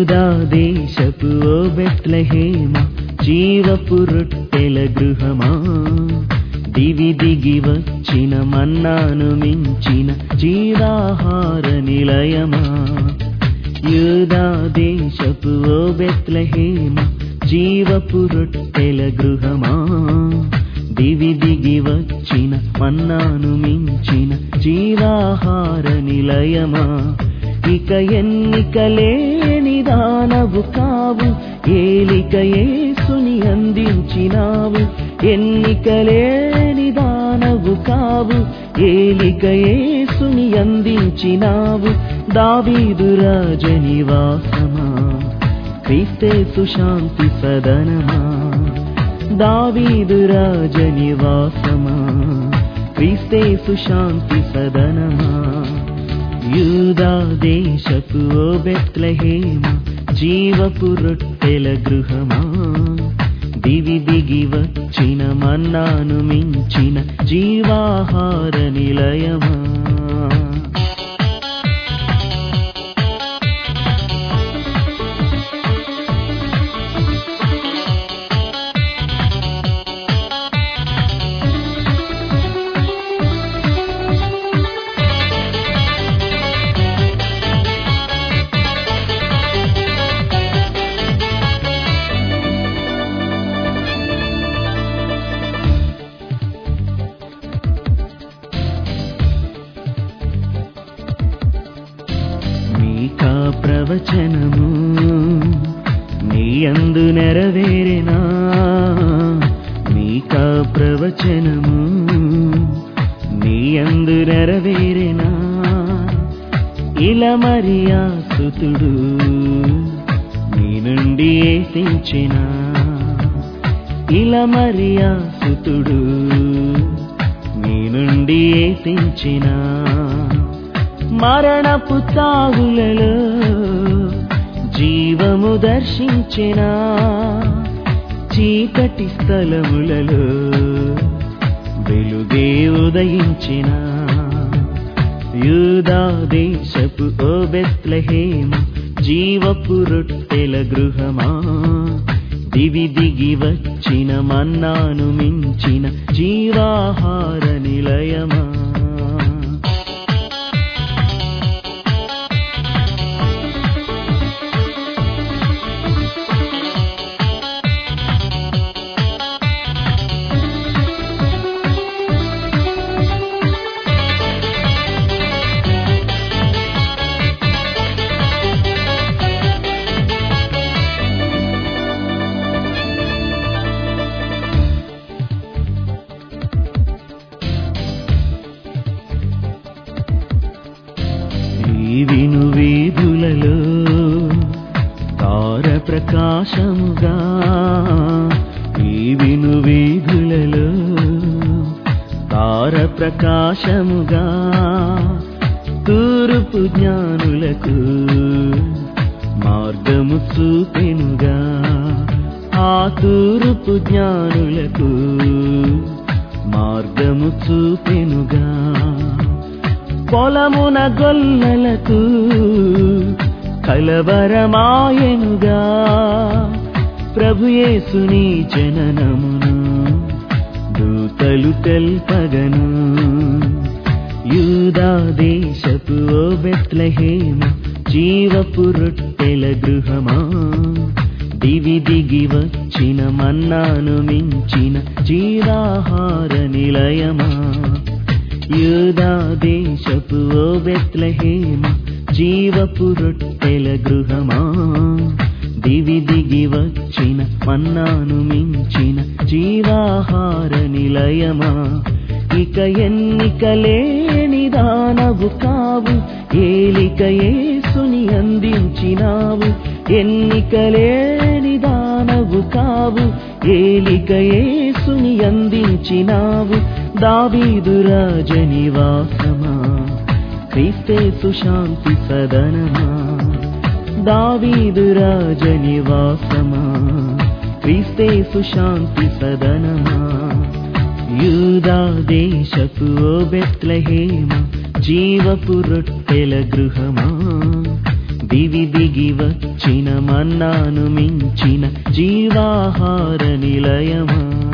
యూదా దేశపు ఓ బెత్లహేమ జీవపు రొట్టెల గృహమా దివి దిగి వచ్చిన మన్నాను మించిన జీవాహార నిలయమా యూదా దేశపు ఓ బెత్లహేమ జీవపు రొట్టెల గృహమా దివి దిగి వచ్చిన మన్నాను మించిన జీవాహార నిలయమా ఇక ఎన్నిక లేని దానవు కావు ఏలిక యేసుని అందించినావు ఎన్నిక లేని దానవు కావు ఏలిక యేసుని అందించినావు దావీదు రాజనివాసమా క్రీస్తేసు శాంతి సదనమా దావీదు రాజనివాసమా క్రీస్తేసు శాంతి సదనమా యూదా దేశపు ఓ బెత్లహేమ జీవపు రొట్టెల గృహమా దివి దిగి వచ్చిన మన్నాను మించిన జీవాహార నిలయమా మీకా ప్రవచనము మీ అందు నెరవేరెనా మీకా ప్రవచనము మీ అందు నెరవేరెనా ఇలా మరియా సుతుడు మీ నుండి ఏసించిన ఇలా మరియా సుతుడు మీ నుండి ఏసించిన మరణపు తాగులలో జీవము దర్శించిన చీకటి స్థలములలో వెలుగే ఉదయించిన యూదా దేశపు ఓ బెత్లహేమ జీవపు రొట్టెల గృహమా దివి దిగి వచ్చిన మన్నాను మించిన జీవాహార నిలయమా ఈ విను వీధులలో తార ప్రకాశముగా ఈ విను వీధులలో తార ప్రకాశముగా తూర్పు జ్ఞానులకు మార్గము చూపెనుగా ఆ తూర్పు జ్ఞానులకు మార్గము చూపెనుగా పొలమున గొల్లలకు కలవరమాయనుగా ప్రభుయేసుని జననమును దూతలు తెల్పగను యూదా దేశపు ఓ బెత్లహేమ జీవపు రొట్టెల గృహమా దివి దిగి వచ్చిన మన్నాను మించిన జీవాహార నిలయమా యూదా దేశపు ఓ బెత్లహేమ జీవపు రొట్టెల గృహమా దివి దిగి వచ్చిన మన్నాను మించిన జీవాహార నిలయమా ఇక ఎన్నిక లేని దానవు కావు ఏలిక యేసుని అందించినావు ఎన్నిక లేని దానవు కావు ఏలిక యేసుని అందించినావు దావీదు రాజనివాసమా క్రీస్తేసు శాంతి సదనమా దావీదు రాజనివాసమా క్రీస్తేసు శాంతి సదనమా యూదా దేశపు ఓ బెత్లహేమ జీవపు రొట్టెల గృహమా దివి దిగి వచ్చిన మన్నాను మించిన జీవాహార నిలయమా